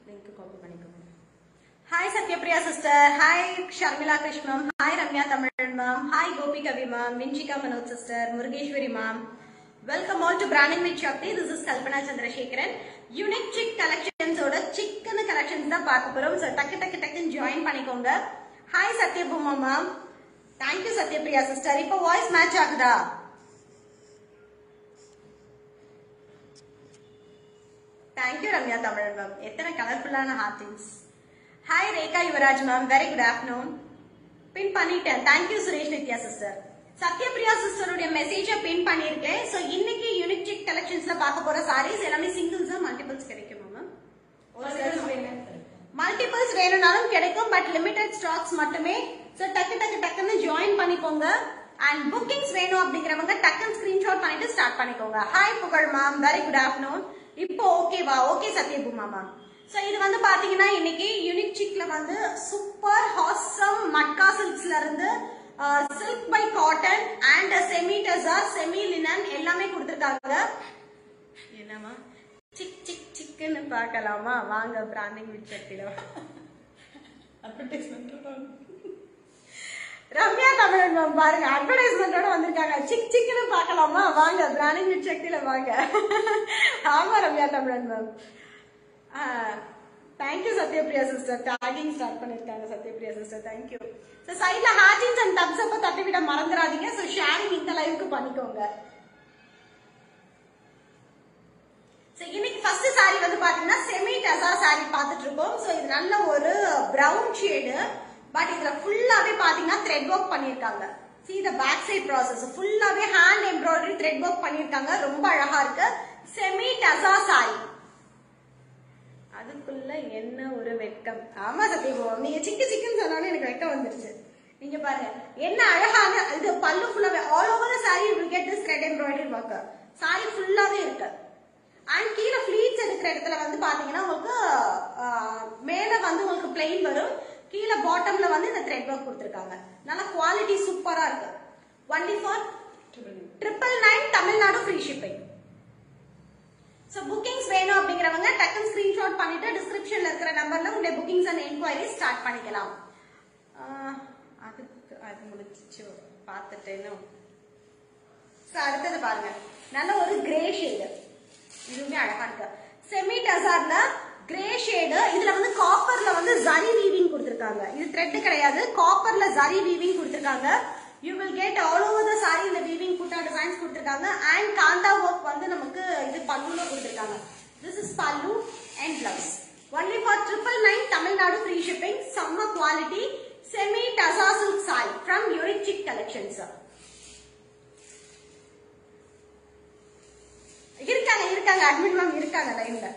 link copy பண்ணிக்கோங்க hi Sathyapriya sister hi Sharmila Krish ma'am hi Ramya Tamil ma'am hi Gopi Kavi ma'am Minshika Manoj sister Murugeswari ma'am welcome all to branding with Sakthi this is Kalpana Chandrasekaran unique chic கலெக்ஷன்ஸோட chikan collections தான் பார்க்க போறோம் so டக்கு டக்கு டக்குன்னு ஜாயின் பண்ணிக்கோங்க hi Sathyabhama ma'am thank you Sathyapriya sister இப்போ வாய்ஸ் மேட்ச் ஆகுதா தேங்க்யூ ரம்யா தமிழ் மேம் எத்தனை கலர்ஃபுல்லான ஹார்டிங்ஸ் hi Rekha Yuvaraj ma'am very good afternoon pin பண்ணிட்டேன் தேங்க்யூ சுரேஷ் நித்யா சிஸ்டர் சத்யபிரியா சிஸ்டருடைய மெசேஜை பின் பண்ணிருக்கேன் சோ இன்னைக்கு யூனிக் சிக் கலெக்ஷன்ஸ்ல பார்க்க போற சாரீஸ் எல்லாமே சிங்கிள்ஸ் மல்டிபிள்ஸ் கிடைக்குமா மேம் மல்டிபிள்ஸ் வேணும்னாலும் கிடைக்கும் பட் லிமிடெட் ஸ்டாக்ஸ் மட்டுமே சோ டக்கு டக்கு டக்குன்னு ஜாயின் பண்ணிக்கோங்க அண்ட் புக்கிங்ஸ் வேணும் அப்படிங்கிறவங்க டக்குன்னு ஸ்கிரீன்ஷாட் பண்ணிட்டு ஸ்டார்ட் பண்ணிக்கோங்க ஹாய் புகழ் மேம் வெரி குட் ஆஃப்டர்நூன் இப்போ ஓகேவா ஓகே சத்யபூமா மேம் சோ இது வந்து பாத்தீங்கன்னா இன்னைக்கு யூனிக் சிக்ல வந்து சூப்பர் ஹாசம் மட்கா சில்க்ஸ்ல இருந்து silk by cotton and semi tussar semi linen எல்லாமே கொடுத்துருக்காங்க என்னமா சிக் சிக் சிக்குன்னு பார்க்கலாமா வாங்க branding with சக்தில Ramya Tamilan ma'am பாருங்க அட்வர்டைஸ்மெண்டோட வந்திருக்காங்க சிக் சிக்குன்னு பார்க்கலாமா வாங்க பிராண்டிங் வித் சக்தியில வாங்க ஆமா Ramya Tamilan ma'am thank you Sathyapriya sister talking start பண்ணிருக்காங்க சத்யபிரியா சிஸ்டர் தேங்க்யூ ஸோ சைட்ல ஹார்டின்ஸ் அண்ட் தப்ஸ் அப்ப தட்டி விட மறந்துடாதீங்க ஸோ ஷேரிங் இந்த லைவுக்கு பண்ணிக்கோங்க ஸோ இன்னைக்கு ஃபர்ஸ்ட் saree வந்து பாத்தீங்கன்னா செமி டசா saree பார்த்துட்டு இருக்கோம் ஸோ இது நல்ல ஒரு பிரவுன் ஷேடு பட் இதுல ஃபுல்லாவே பாத்தீங்கன்னா த்ரெட் ஒர்க் பண்ணிருக்காங்க see the back side process ஃபுல்லாவே ஹேண்ட் எம்ப்ராய்டரி த்ரெட் ஒர்க் பண்ணிருக்காங்க ரொம்ப அழகா இருக்கு செமி டசா saree அதுக்குள்ள என்ன ஒரு வெட்கம் ஆமா சத்தியபோம் நீங்க சிக்கு சிக்குன்னு சொன்னாலும் எனக்கு வெட்கம் வந்துருச்சு நீங்க பாருங்க என்ன அழகான இது பல்லு ஃபுல்லாவே all over the sari will get this thread embroidery work sari ஃபுல்லாவே இருக்கு அண்ட் கீழே ஃபிளீட்ஸ் எடுக்கிற இடத்துல வந்து பாத்தீங்கன்னா உங்களுக்கு ஆஹ், மேல வந்து உங்களுக்கு பிளெயின் வரும் கீழே பாட்டம்ல வந்து இந்த த்ரெட் ஒர்க் கொடுத்துருக்காங்க நல்ல குவாலிட்டி சூப்பரா இருக்கு only for triple nine Tamil Nadu free shipping so bookings வேணும் அப்படிங்கிறவங்க டக்குன்னு ஸ்கிரீன்ஷாட் பண்ணிட்டு டிஸ்கிரிப்ஷன்ல இருக்கிற நம்பர்ல உங்களுடைய புக்கிங்ஸ் அண்ட் என்கொயரி ஸ்டார்ட் பண்ணிக்கலாம் ஆஹ், அதுக்கு அது முடிச்சிச்சு பார்த்துட்டேன்னு ஸோ அடுத்தது பாருங்க நல்ல ஒரு கிரே ஷேடு இதுவுமே அழகா இருக்கு செமி டசார்ல கிரே ஷேடு இதுல வந்து காப்பர்ல வந்து ஜரி வீவிங் கொடுத்திருக்காங்க இது த்ரெட் கிடையாது காப்பர்ல ஜரி வீவிங் கொடுத்திருக்காங்க you will get all over the sari இந்த வீவிங் புட்டா டிசைன்ஸ் கொடுத்திருக்காங்க அண்ட் காந்தா ஒர்க் வந்து நமக்கு இது பல்லுல கொடுத்திருக்காங்க this is pallu and blouse only for triple nine Tamil Nadu free shipping செம்ம quality semi tussar silk sari from unique chic collections இருக்காங்க இருக்காங்க அட்மிட் மேம் இருக்காங்க லைன்ல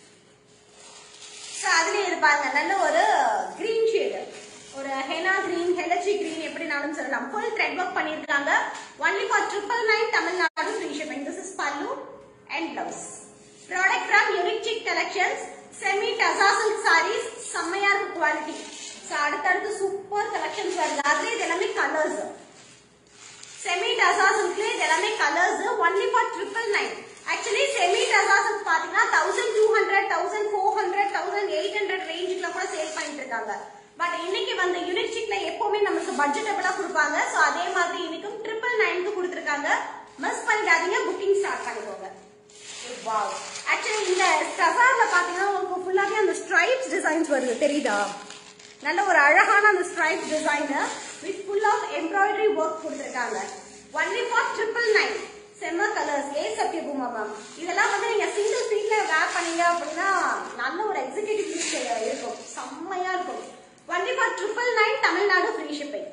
ஸோ அதுலயே இருப்பாங்க நல்ல ஒரு கிரீன் ஷேடு ஒரு ஹெனா கிரீன் ஹெலச்சி கிரீன் எப்படினாலும் சொல்லலாம் ஃபுல் த்ரெட் ஒர்க் பண்ணிருக்காங்க only for triple nine Tamil Nadu free shipping this is pallu and blouse product from unique chic collections semi tussar silk sarees செம்மையா இருக்கு குவாலிட்டி ஸோ அடுத்தடுத்து சூப்பர் கலெக்ஷன்ஸ் வருது அதுல இது எல்லாமே கலர்ஸ் செமி டசா சில்க்ல இது எல்லாமே colours only for triple nine actually semi tussar silk பாத்தீங்கன்னா thousand two hundred thousand four hundred thousand eight hundred ரேஞ்சுக்குள்ள கூட சேல் பண்ணிட்டு இருக்காங்க பட் இன்னைக்கு வந்து யூனிட் சிக்ல எப்பவுமே நமக்கு பட்ஜெட்டபிளா கொடுப்பாங்க சோ அதே மாதிரி இன்னைக்கும் ட்ரிபிள் நைனுக்கு கொடுத்துருக்காங்க மிஸ் பண்ணிடாதீங்க புக்கிங் ஸ்டார்ட் பண்ணிக்கோங்க வாவ் ஆக்சுவலி இந்த டசார்ல பாத்தீங்கன்னா உங்களுக்கு ஃபுல்லாவே அந்த ஸ்ட்ரைப்ஸ் டிசைன்ஸ் வருது தெரியுதா நல்ல ஒரு அழகான அந்த stripe design with full of embroidery work கொடுத்துருக்காங்க ஒன்லி ஃபார் ட்ரிபிள் நைன் செம்ம கலர்ஸ் ஏ சத்யபூமா மேம் இதெல்லாம் வந்து நீங்க சிங்கிள் சீட்ல வேர் பண்ணீங்க அப்படின்னா நல்ல ஒரு எக்ஸிகியூட்டிவ் லுக் இருக்கும் செம்மையா இருக்கும் only for triple nine Tamil Nadu free shipping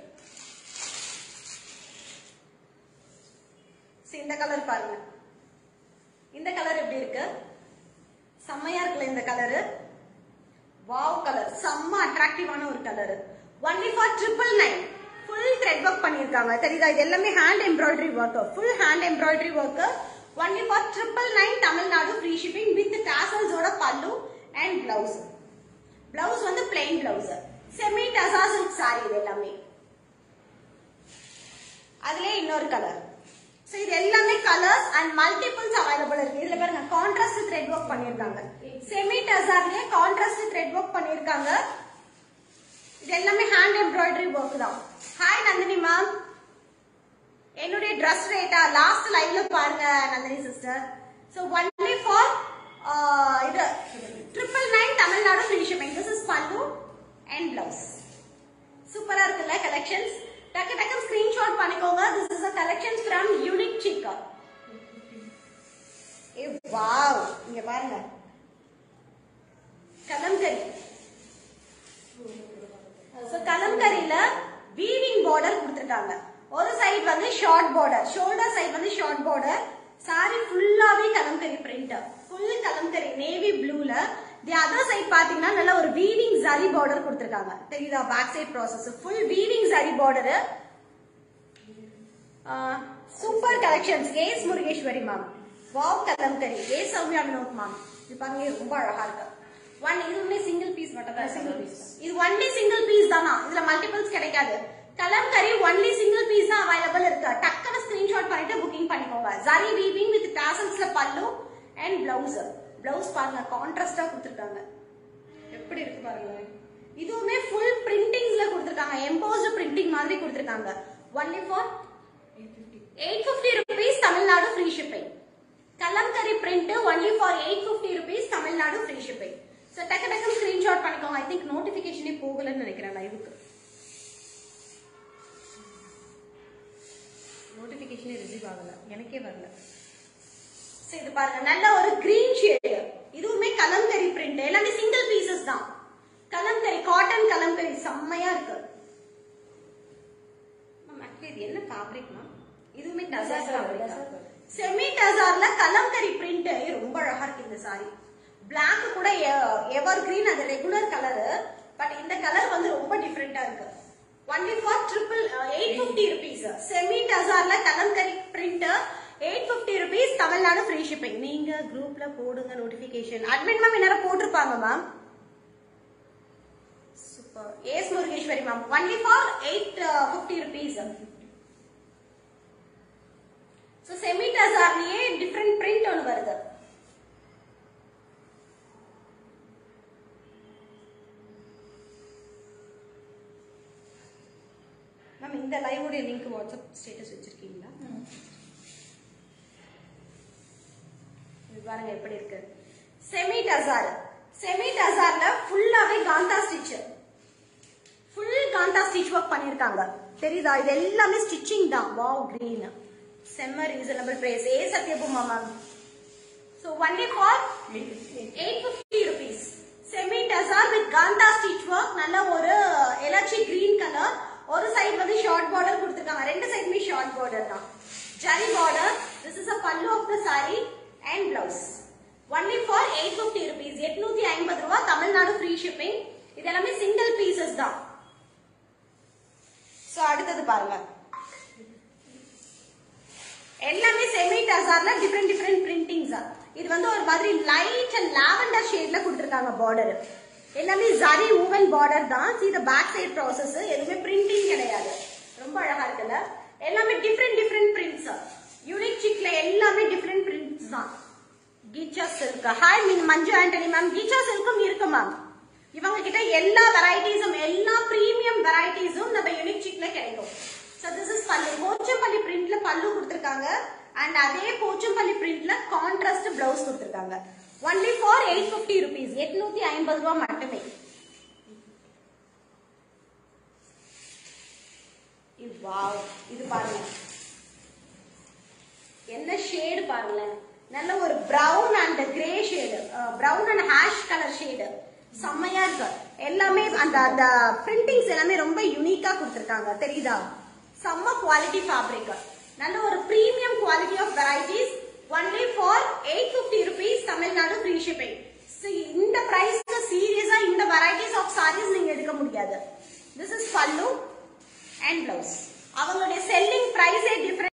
இந்த கலர் பாருங்க இந்த கலர் எப்படி இருக்கு செம்மையா இருக்குல்ல இந்த கலரு வாவ் கலர் செம்ம அட்ராக்டிவான ஒரு colour only for triple nine full thread work பண்ணிருக்காங்க தெரியுதா இது எல்லாமே hand embroidery work full hand embroidery work only for triple nine Tamil Nadu free shipping with டாசல்ஸோட பல்லு அண்ட் பிளவுஸ் பிளவுஸ் வந்து plain blouse semi tussar silk sari இது எல்லாமே அதுலயே இன்னொரு கலர் சோ இது எல்லாமே கலர்ஸ் அண்ட் மல்டிபிள்ஸ் அவைலபிள் இருக்கு இதுல பாருங்க கான்ட்ராஸ்ட் த்ரெட் ஒர்க் பண்ணிருக்காங்க செமி டசார்லயே கான்ட்ராஸ்ட் த்ரெட் ஒர்க் பண்ணிருக்காங்க இது எல்லாமே ஹேண்ட் எம்ப்ராய்டரி ஒர்க் தான் ஹாய் நந்தினி மேம் என்னுடைய ட்ரெஸ் ரேட்டா லாஸ்ட் லைவ்ல பாருங்க Nandini sister so only for இது triple nine Tamil Nadu free shipping this is pallu and blouse சூப்பரா இருக்குல்ல கலெக்ஷன்ஸ் டக்கு டக்கு ஸ்கிரீன்ஷாட் பண்ணிக்கோங்க this is a collections from unique சிக்கா ஏ வாவ் இங்க பாருங்க கலம்கரி ஸோ கலம்கரியில வீவிங் பார்டர் கொடுத்துருக்காங்க ஒரு சைடு வந்து ஷார்ட் பார்டர் ஷோல்டர் சைடு வந்து ஷார்ட் பார்டர் சாரி ஃபுல்லாவே Kalamkari print full Kalamkari navy ப்ளூல தி அதர் சைடு பாத்தீங்கன்னா நல்ல ஒரு வீவிங் ஜரி பார்டர் கொடுத்துருக்காங்க தெரியுதா back side process full weaving zari border super collections yes Murugeswari ma'am wow Kalamkari ஏ சௌமியா வினோத் மேம் இது பாருங்க இது ரொம்ப அழகா இருக்கு ஒன் இதுவுமே சிங்கிள் பீஸ் மட்டும் தான் சிங்கிள் பீஸ் இது ஒன்லி சிங்கிள் பீஸ் தானா இதுல மல்டிபிள்ஸ் கிடைக்காது கலம்கரி ஒன்லி சிங்கிள் பீஸ் தான் அவைலபிள் இருக்கு டக்குனு ஸ்கிரீன்ஷாட் பண்ணிட்டு புக்கிங் பண்ணிக்கோங்க ஜரி வீவிங் வித் டாசல்ஸ்ல பல்லு அண்ட் பிளவுஸ் பிளவுஸ் பாருங்க கான்ட்ராஸ்டா கொடுத்துருக்காங்க எப்படி இருக்கு பாருங்க இதுவுமே ஃபுல் பிரிண்டிங்ஸ்ல கொடுத்துருக்காங்க எம்போஸ்ட் பிரிண்டிங் மாதிரி கொடுத்துருக்காங்க only for eight fifty rupees Tamil Nadu free shipping Kalamkari print only for eight fifty rupees Tamil Nadu free shipping so டக்கு டக்கு ஸ்கிரீன்ஷாட் பண்ணிக்கோங்க ஐ திங்க் நோட்டிஃபிகேஷனே போகலன்னு நினைக்கிறேன் லைவுக்கு நோட்டிஃபிகேஷனே ரிசீவ் ஆகல எனக்கே வரல சோ இது பாருங்க நல்ல ஒரு கிரீன் ஷேடு இதுவுமே கலம்கரி பிரிண்ட் எல்லாமே சிங்கிள் பீசஸ் தான் கலம்கரி காட்டன் கலம்கரி செம்மையா இருக்கு மேம் ஆக்சுவலி இது என்ன ஃபேப்ரிக் மேம் இதுவுமே டசார் ஃபேப்ரிக் செமி டசார்ல கலம்கரி பிரிண்ட் ரொம்ப அழகா இருக்கு இந்த சாரி பிளாக் கூட எவர் கிரீன் அது ரெகுலர் கலர் பட் இந்த கலர் வந்து ரொம்ப டிஃப்ரெண்டா இருக்கு only for triple eight fifty rupees semi டசார்ல Kalamkari print eight fifty rupees Tamil Nadu free shipping நீங்க குரூப்ல போடுங்க நோட்டிபிகேஷன் அட்மின் மேம் என்ன போட்டிருப்பாங்க ma'am super yes Murugeswari ma'am only for eight fifty rupees so semi டசார்லயே டிஃப்ரெண்ட் பிரிண்ட் ஒன்று வருது மேம் இந்த லைவோடைய லிங்க் வாட்ஸ்அப் ஸ்டேட்டஸ் வச்சிருக்கீங்களா இது பாருங்க எப்படி இருக்கு செமி டசார் செமி டசார்ல ஃபுல்லாவே kantha stitch full kantha stitch work பண்ணிருக்காங்க தெரியுதா இது எல்லாமே ஸ்டிச்சிங் தான் வாவ் கிரீன் செம்ம ரீசனபிள் பிரைஸ் ஏ Sathyabhama ma'am so only for eight fifty rupees semi tussar with kantha stitch work நல்ல ஒரு எலர்ஜி கிரீன் கலர் ஒரு சைடு வந்து ஷார்ட் பார்டர் கொடுத்துருக்காங்க ரெண்டு சைடுமே ஷார்ட் பார்டர் தான் zari border this is a pallu of the sari and blouse only for eight fifty rupees எட்நூத்தி ஐம்பது ரூபா தமிழ்நாடு ஃப்ரீ ஷிப்பிங் இது எல்லாமே சிங்கிள் பீசஸ் தான் சோ அடுத்தது பாருங்க எல்லாமே செமி டசார்ல டிஃப்ரெண்ட் டிஃப்ரெண்ட் பிரிண்டிங்ஸ் இது வந்து ஒரு மாதிரி லைட் அண்ட் லாவெண்டர் ஷேட்ல கொடுத்துருக்காங்க பார்டர் எல்லாமே ஜரி ஊவன் பார்டர் தான் see the back side process எதுவுமே பிரிண்டிங் கிடையாது ரொம்ப அழகா இருக்குல்ல எல்லாமே டிஃப்ரெண்ட் டிஃப்ரெண்ட் பிரிண்ட்ஸ் யூனிக் சிக்ல எல்லாமே டிஃப்ரெண்ட் பிரிண்ட்ஸ் தான் கீச்சா சில்க் ஹாய் மீன் மஞ்சு ஆண்டனி மேம் கீச்சா சில்க்கும் இருக்கு மேம் இவங்க கிட்ட எல்லா வெரைட்டிஸும் எல்லா பிரீமியம் வெரைட்டிஸும் நம்ம யூனிக் சிக்ல கிடைக்கும் ஸோ திஸ் இஸ் பல்லு போச்சம்பள்ளி பிரிண்ட்ல பல்லு கொடுத்துருக்காங்க அண்ட் அதே போச்சம்பள்ளி பிரிண்ட்ல கான்ட்ராஸ்ட் பிளவுஸ் கொடுத்துருக்காங்க only for eight fifty rupees எட்நூத்தி ஐம்பது ரூபா மட்டுமே வாவ் இது பாருங்க என்ன ஷேடு பாருங்களேன் நல்ல ஒரு brown and grey shade brown and ash colour shade செம்மையா இருக்கு எல்லாமே அந்த அந்த பிரிண்டிங்ஸ் எல்லாமே ரொம்ப யூனிக்கா கொடுத்துருக்காங்க தெரியுதா செம்ம குவாலிட்டி ஃபேப்ரிக் நல்ல ஒரு premium quality of varieties only for eight fifty rupees Tamil Nadu free shipping இந்த பிரைஸ்க்கு சீரியஸா இந்த வெரைட்டிஸ் ஆஃப் சாரீஸ் நீங்க எடுக்க முடியாது this is pallu and blouse அவங்களுடைய செல்லிங் பிரைஸே டிஃபரெண்ட்